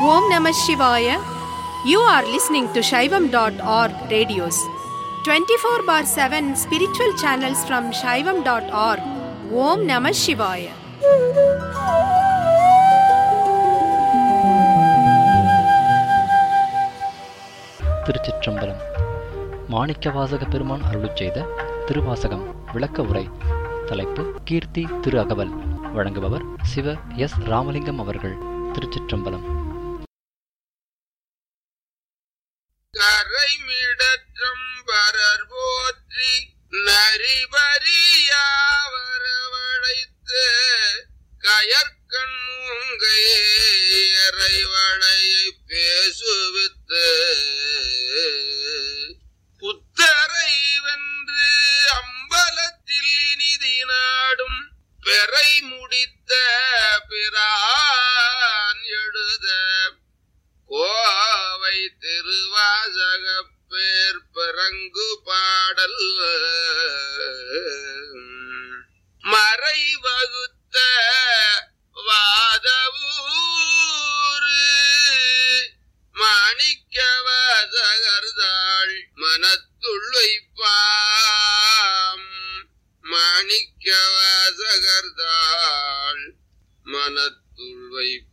Om Namah Shivaya. You are listening to Shaivam.org radios. 24 bar 7 spiritual channels from Shaivam.org. Om Namah Shivaya. திருச்சிற்றம்பலம் மாணிக்கவாசக பெருமான் அருளுச் செய்த திருவாசகம் விளக்க உரை தலைப்பு கீர்த்தி திரு அகவல் வழங்குபவர் சிவ எஸ் ராமலிங்கம் அவர்கள் திருச்சிற்றம்பலம் கரைமிடற்றம்பரர் போற்றி நரிபரியாவரவழைத்து கயற்கண் மூங்கையறைவளையை பேசுவித்து புத்தரை வென்று அம்பலத்தில் இனிதி நாடும் பெறை முடித்த பிரான் எழுத கோவை திருவாசக பேர் பிறங்கு பாடல் மறை வகுத்த வாதவூரு மாணிக்க வாசகர்தாள் மனத்துள் வைப்பாம் மாணிக்க வாசகர்தாள் மனத்துள் வைப்பாம்